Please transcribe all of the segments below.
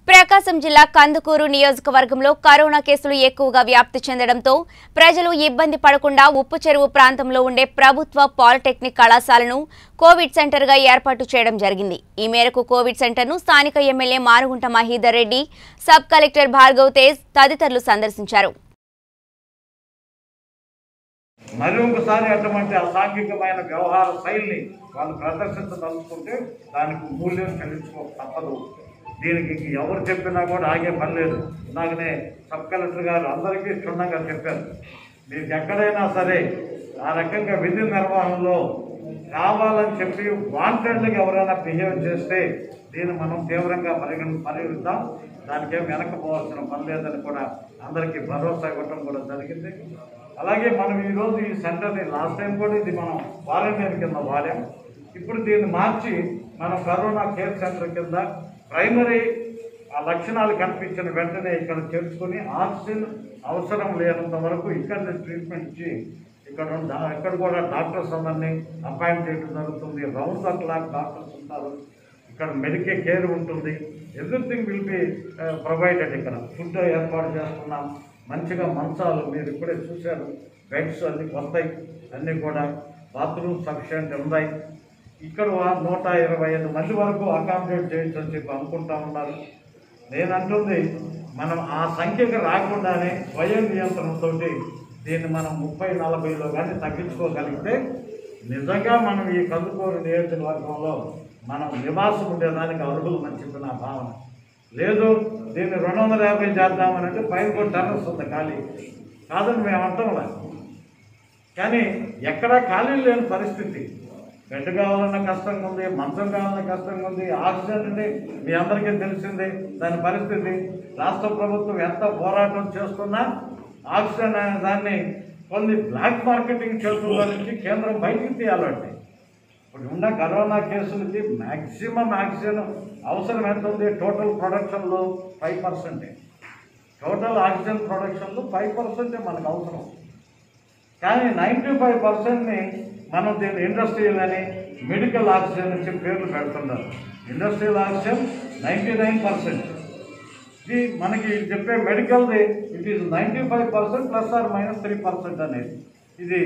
ప్రకాశం జిల్లా కందుకూరు నియోజకవర్గంలో కరోనా కేసులు ఎక్కువగా వ్యాప్తి చెందడంతో ప్రజలు ఇబ్బంది పడకుండా ఉప్పు చెరువు ప్రాంతంలో ఉండే ప్రభుత్వ పాలిటెక్నిక్ కళాశాలను కోవిడ్ సెంటర్గా ఏర్పాటు చేయడం జరిగింది ఈ మేరకు కోవిడ్ సెంటర్ను స్థానిక MLA Marugunta Mahidhar Reddy sub collector Bhargav Tej తదితరులు సందర్శించారు మరి ఒకసారి అటువంటి అసాంఘికమైన వ్యవహార శైలిని వాళ్ళు ప్రదర్శించదలుచుకుంటే దానికి మూల్యం చెల్లించుకో తప్పదు దీనికి ఇంక ఎవరు చెప్పినా కూడా ఆగే పని లేదు ఇందాకనే సబ్ కలెక్టర్ గారు అందరికీ క్షుణ్ణంగా చెప్పారు మీకు ఎక్కడైనా సరే ఆ రకంగా విధి నిర్వహణలో కావాలని చెప్పి వాంటెడ్గా ఎవరైనా బిహేవ్ చేస్తే దీన్ని మనం తీవ్రంగా పరిగణ పరిగణిద్దాం దానికేం వెనకపోవాల్సిన పని లేదని కూడా అందరికీ భరోసా ఇవ్వటం కూడా జరిగింది అలాగే మనం ఈరోజు ఈ సెంటర్ని లాస్ట్ టైం కూడా ఇది మనం వాలంటీర్ కింద వాడాం ఇప్పుడు దీన్ని మార్చి మనం కరోనా కేర్ సెంటర్ కింద ప్రైమరీ ఆ లక్షణాలు కనిపించిన వెంటనే ఇక్కడ చేర్చుకొని ఆక్సిజన్ అవసరం లేనంత వరకు ఇక్కడ ట్రీట్మెంట్ ఇచ్చి ఇక్కడ ఉన్న- ఇక్కడ కూడా డాక్టర్స్ అందరినీ అపాయింట్ చేయడం జరుగుతుంది రౌండ్ ద క్లాక్ డాక్టర్స్ ఉంటారు ఇక్కడ మెడికల్ కేర్ ఉంటుంది ఎవ్రీథింగ్ విల్ బి ప్రొవైడెడ్ ఇక్కడ ఫుడ్ ఏర్పాటు చేస్తున్నాం మంచిగా మంచాలు మీరు ఇప్పుడే చూశారు బెడ్స్ అన్ని కొత్తాయి అన్నీ కూడా బాత్రూమ్ సఫిషియెంట్ ఉన్నాయి ఇక్కడ వా- నూట ఇరవై ఐదు మంది వరకు అకామిడేట్ చేయొచ్చు అని చెప్పి అనుకుంటా ఉన్నారు నేను అంటుంది మనం ఆ సంఖ్యకి రాకుండానే స్వయం నియంత్రణతో దీన్ని మనం ముప్పై నలభైలో కానీ తగ్గించుకోగలిగితే నిజంగా మనం ఈ కందుకూరు నియోజకవర్గంలో మనం నివాసం ఉండేదానికి అర్హులు అని చెప్పి నా భావన లేదు దీన్ని రెండు వందల యాభై చేద్దామని అంటే పైన కూడా టెర్రస్ ఉంది ఖాళీ కాదని మేము అంటాం లేదు కానీ ఎక్కడా ఖాళీ లేని పరిస్థితి బెడ్ కావాలన్న కష్టంగా ఉంది మంచం కావాలన్న కష్టంగా ఉంది ఆక్సిజన్ అంటే మీ అందరికీ తెలిసిందే దాని పరిస్థితి రాష్ట్ర ప్రభుత్వం ఎంత పోరాటం చేస్తున్నా ఆక్సిజన్ అనే దాన్ని కొన్ని బ్లాక్ మార్కెటింగ్ చేతుల్లో నుంచి కేంద్రం బయటికి తీయాలండి ఇప్పుడు ఉన్న కరోనా కేసులకి మ్యాక్సిమం ఆక్సిజన్ అవసరం ఎంత ఉంది టోటల్ ప్రొడక్షన్లో ఫైవ్ పర్సెంటే టోటల్ ఆక్సిజన్ ప్రొడక్షన్లో ఫైవ్ పర్సెంటే మనకు అవసరం కానీ నైంటీ ఫైవ్ పర్సెంట్ని మనం దీన్ని ఇండస్ట్రియల్ అని మెడికల్ ఆక్సిజన్ నుంచి పేర్లు పెడుతున్నారు industrial oxygen ninety nine percent ఇది మనకి చెప్పే మెడికల్ది it is ninety five percent plus or minus three percent అనేది ఇది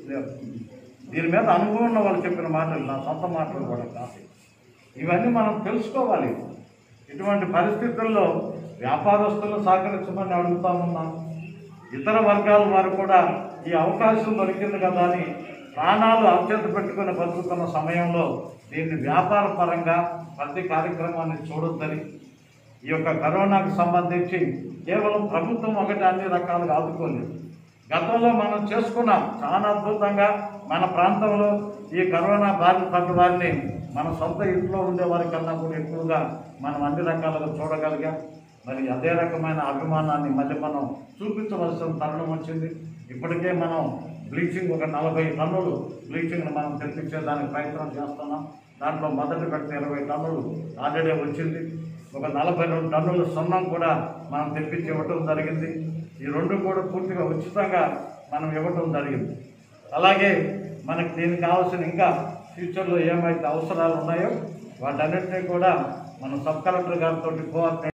దీని మీద అనుభవం ఉన్న వాళ్ళు చెప్పిన మాటలు నా సొంత మాటలు కూడా కాదు ఇవన్నీ మనం తెలుసుకోవాలి ఇటువంటి పరిస్థితుల్లో వ్యాపారస్తులు సహకరించమని అడుగుతా ఉన్నాం ఇతర వర్గాల వారు కూడా ఈ అవకాశం దొరికింది కదా అని ప్రాణాలు అత్యంత పెట్టుకుని బతుకుతున్న సమయంలో దీన్ని వ్యాపార పరంగా ప్రతి కార్యక్రమాన్ని చూడొద్దని ఈ యొక్క కరోనాకు సంబంధించి కేవలం ప్రభుత్వం ఒకటి అన్ని రకాలుగా ఆదుకోలేదు గతంలో మనం చేసుకున్నాం చాలా అద్భుతంగా మన ప్రాంతంలో ఈ కరోనా బారిన పడ్డ వారిని మన సొంత ఇంట్లో ఉండే వారి కన్నా కూడా ఎక్కువగా మనం అన్ని రకాలుగా చూడగలిగాం మరి అదే రకమైన అభిమానాన్ని మళ్ళీ మనం చూపించవలసిన తరుణం వచ్చింది ఇప్పటికే మనం బ్లీచింగ్ ఒక నలభై టన్నులు బ్లీచింగ్ని మనం తెప్పించేదానికి ప్రయత్నం చేస్తున్నాం దాంట్లో మొదటి పెడితే ఇరవై టన్నులు ఆల్రెడీ వచ్చింది ఒక నలభై రెండు టన్నుల సున్నం కూడా మనం తెప్పించి ఇవ్వటం జరిగింది ఈ రెండు కూడా పూర్తిగా ఉచితంగా మనం ఇవ్వటం జరిగింది అలాగే మనకి దీనికి కావాల్సిన ఇంకా ఫ్యూచర్లో ఏమైతే అవసరాలు ఉన్నాయో వాటన్నిటినీ కూడా మనం సబ్ కలెక్టర్ గారితో కోఆర్డినేట్